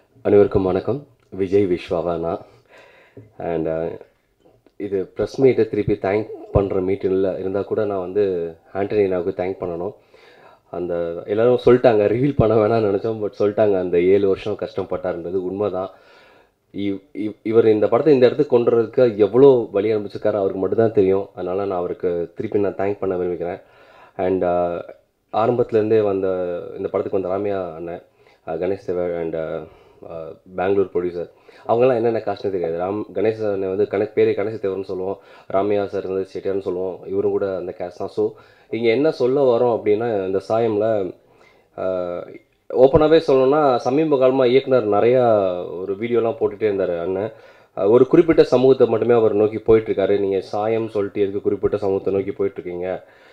அனைவருக்கும் வணக்கம் விஜய் விஸ்வாவா நான் அண்ட் இது ப்ரெஸ் மீட்டை திருப்பி தேங்க் பண்ணுற மீட்டிங்கில் இருந்தால் கூட நான் வந்து ஆண்டனினாவுக்கு தேங்க் பண்ணணும் அந்த எல்லாரும் சொல்லிட்டாங்க ரிவீல் பண்ண வேணாம்னு நினச்சோம் பட் சொல்லிட்டாங்க அந்த ஏழு வருஷம் கஷ்டப்பட்டாருன்றது உண்மைதான் இவ் இவ் இவர் இந்த படத்தை இந்த இடத்துக்கு கொண்டு வரதுக்கு எவ்வளோ வழி அனுப்பிச்சிருக்காரு அவருக்கு மட்டும்தான் தெரியும் அதனால் நான் அவருக்கு திருப்பி நான் தேங்க் பண்ண விரும்புகிறேன் அண்ட் ஆரம்பத்துலேருந்தே வந்த இந்த படத்துக்கு வந்த ராமியா அண்ணன் அஹ், கணேஷ் தேவர் அண்ட் பெங்களூர் ப்ரொடியூசர் அவங்கெல்லாம் என்னென்ன காஸ்ட்னு தெரியாது ராம் கணேஷ் அண்ணன் வந்து கணக்கு பேரே கணேஷ் தேவர்னு சொல்லுவோம் ராமியா சார் வந்து செட்டியார்னு சொல்லுவோம் இவரும் கூட அந்த கேஸ்ட் தான் ஸோ இங்கே என்ன சொல்ல வரோம் அப்படின்னா இந்த சாயமில் ஓப்பனாகவே சொல்லணும்னா சமீப காலமாக இயக்குனர் நிறையா ஒரு வீடியோலாம் போட்டுகிட்டே இருந்தார் அண்ணன் அஹ் ஒரு குறிப்பிட்ட சமூகத்தை மட்டுமே அவர் நோக்கி போயிட்டுருக்காரு நீங்கள் சாயம் சொல்லிட்டு எதுக்கு குறிப்பிட்ட சமூகத்தை நோக்கி போயிட்டுருக்கீங்க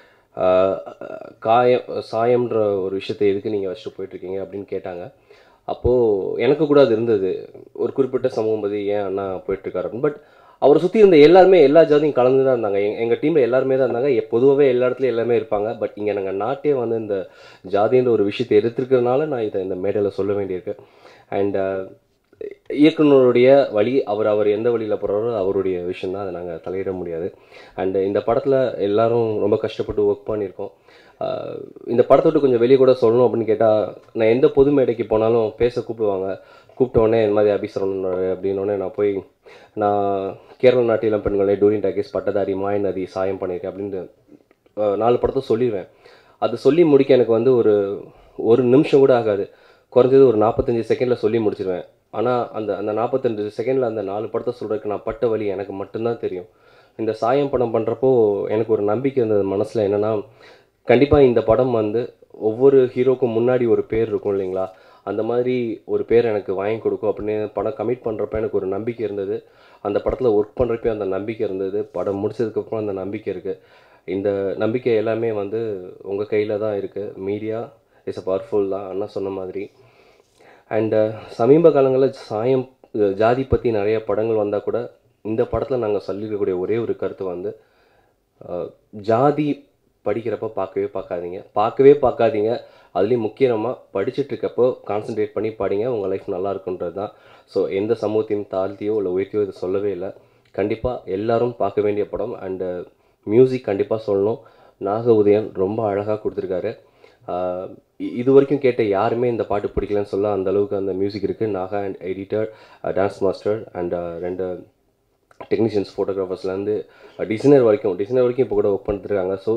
காயம் சாயம்ன்ற ஒரு விஷயத்தை எதுக்கு நீங்கள் வச்சுட்டு போயிட்டுருக்கீங்க அப்படின்னு கேட்டாங்க அப்போது எனக்கு கூட அது இருந்தது ஒரு குறிப்பிட்ட சமூகம் பற்றி ஏன் அண்ணா போயிட்டுருக்காரு அப்படின்னு பட் அவரை சுற்றி இருந்த எல்லாருமே எல்லா ஜாதியும் கலந்து தான் இருந்தாங்க எங் எங்கள் டீமில் எல்லாருமே தான் இருந்தாங்க எ- பொதுவாகவே எல்லா இடத்துலையும் எல்லாமே இருப்பாங்க பட் இங்கே நாங்கள் நாட்டே வந்து இந்த ஜாதின்ற ஒரு விஷயத்தை எடுத்துருக்கிறதுனால நான் இதை இந்த மேடையில் சொல்ல வேண்டியிருக்கு அண்ட் இயக்குனருடைய வழி அவர் அவர் எந்த வழியில் போகிறாரோ அவருடைய விஷயம் தான் அதை நாங்கள் தலையிட முடியாது அண்ட் இந்த படத்தில் எல்லாரும் ரொம்ப கஷ்டப்பட்டு ஒர்க் பண்ணியிருக்கோம் அஹ் இந்த படத்தை விட்டு கொஞ்சம் வெளியே கூட சொல்லணும் அப்படின்னு கேட்டால் நான் எந்த பொது மேடைக்கு போனாலும் பேச கூப்பிடுவாங்க கூப்பிட்ட உடனே இந்த மாதிரி அபிசரணும் அப்படின்னோடனே நான் போய் நான் கேரள நாட்டு இளம் பெண்களை டூரின் டாக்கேஸ் பட்டதாரி மாய நதி சாயம் பண்ணியிருக்கேன் அப்படின்னு அஹ் நாலு படத்தை சொல்லிடுவேன் அது சொல்லி முடிக்க எனக்கு வந்து ஒரு ஒரு நிமிஷம் கூட ஆகாது குறைஞ்சது ஒரு நாற்பத்தஞ்சு செகண்டில் சொல்லி முடிச்சிருவேன் ஆனால் அந்த அந்த நாற்பத்தஞ்சு செகண்டில் அந்த நாலு படத்தை சொல்கிறதுக்கு நான் பட்ட வழி எனக்கு மட்டும்தான் தெரியும் இந்த சாயம் படம் பண்ணுறப்போ எனக்கு ஒரு நம்பிக்கை இருந்தது மனசில் என்னென்னா கண்டிப்பாக இந்த படம் வந்து ஒவ்வொரு ஹீரோக்கும் முன்னாடி ஒரு பேர் இருக்கும் இல்லைங்களா அந்த மாதிரி ஒரு பேர் எனக்கு வாங்கி கொடுக்கும் அப்படின்னு படம் கமிட் பண்ணுறப்ப எனக்கு ஒரு நம்பிக்கை இருந்தது அந்த படத்தில் ஒர்க் பண்ணுறப்ப அந்த நம்பிக்கை இருந்தது படம் முடிச்சதுக்கப்புறம் அந்த நம்பிக்கை இருக்குது இந்த நம்பிக்கை எல்லாமே வந்து உங்கள் கையில் தான் இருக்குது மீடியா இஸ் அ பவர்ஃபுல் தான் அண்ணா சொன்ன மாதிரி அண்டு சமீப காலங்களில் சாயம் அஹ் ஜாதி பற்றி நிறைய படங்கள் வந்தால் கூட இந்த படத்தில் நாங்கள் சொல்லியிருக்கக்கூடிய ஒரே ஒரு கருத்து வந்து அஹ், ஜாதி படிக்கிறப்ப பார்க்கவே பார்க்காதீங்க பார்க்கவே பார்க்காதீங்க அதுலேயும் முக்கியமாக படிச்சுட்டு இருக்கப்போ கான்சென்ட்ரேட் பண்ணி படிங்க உங்கள் லைஃப் நல்லா இருக்குன்றது தான் ஸோ எந்த சமூகத்தையும் தாழ்த்தியோ இல்லை உயர்த்தியோ இது சொல்லவே இல்லை கண்டிப்பாக எல்லாரும் பார்க்க வேண்டிய படம் அண்டு மியூசிக் கண்டிப்பாக சொல்லணும் நாக உதயன் ரொம்ப அழகாக கொடுத்துருக்காரு ஆஹ் இ- இது வரைக்கும் கேட்ட யாருமே இந்த பாட்டு பிடிக்கலன்னு சொல்ல அந்த அளவுக்கு அந்த மியூசிக் இருக்குது Naga and editor dance master and ரெண்டு டெக்னீஷியன்ஸ் ஃபோட்டோகிராஃபர்ஸ்லேருந்து டிசைனர் வரைக்கும் டிசைனர் வரைக்கும் இப்போ கூட ஒர்க் பண்ணிட்டுருக்காங்க ஸோ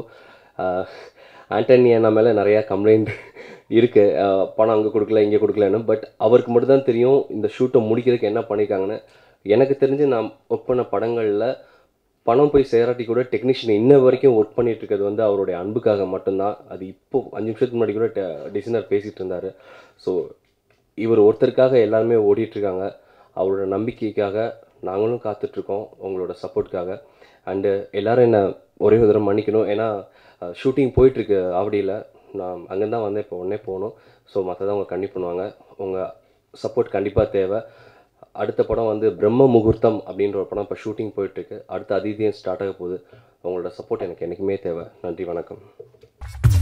ஆண்டனி அண்ணா மேலே நிறையா கம்ப்ளைண்ட் இருக்குது பணம் அங்கே கொடுக்கல இங்கே கொடுக்கலன்னு பட் அவருக்கு மட்டும்தான் தெரியும் இந்த ஷூட்டை முடிக்கிறதுக்கு என்ன பண்ணியிருக்காங்கன்னு எனக்கு தெரிஞ்சு நான் ஒர்க் பண்ண படங்களில் பணம் போய் சேராட்டி கூட டெக்னீஷியன் இன்ன வரைக்கும் ஒர்க் பண்ணிட்டு இருக்கிறது வந்து அவருடைய அன்புக்காக மட்டும்தான் அது இப்போ அஞ்சு நிமிஷத்துக்கு முன்னாடி கூட டிசைனர் பேசிகிட்டு இருந்தார் ஸோ இவர் ஒருத்தருக்காக எல்லாருமே ஓடிட்டு இருக்காங்க அவரோட நம்பிக்கைக்காக நாங்களும் காத்துட்ருக்கோம் உங்களோட சப்போர்ட்காக அண்டு எல்லாரும் என்ன ஒரே ஒரு தடவை மன்னிக்கணும் ஏன்னா ஷூட்டிங் போயிட்டுருக்கு ஆவடியில் நான் அங்கேருந்து தான் வந்தேன் இப்போ உடனே போகணும் ஸோ மற்றதை அவங்க கண்டிப்பாக பண்ணுவாங்க உங்கள் சப்போர்ட் கண்டிப்பாக தேவை அடுத்த படம் வந்து பிரம்ம முகூர்த்தம் அப்படின்ற ஒரு படம் இப்போ ஷூட்டிங் போயிட்டுருக்கு அடுத்த அதிதியம் ஸ்டார்ட் ஆக போகுது உங்களோட சப்போர்ட் எனக்கு என்றைக்குமே தேவை நன்றி வணக்கம்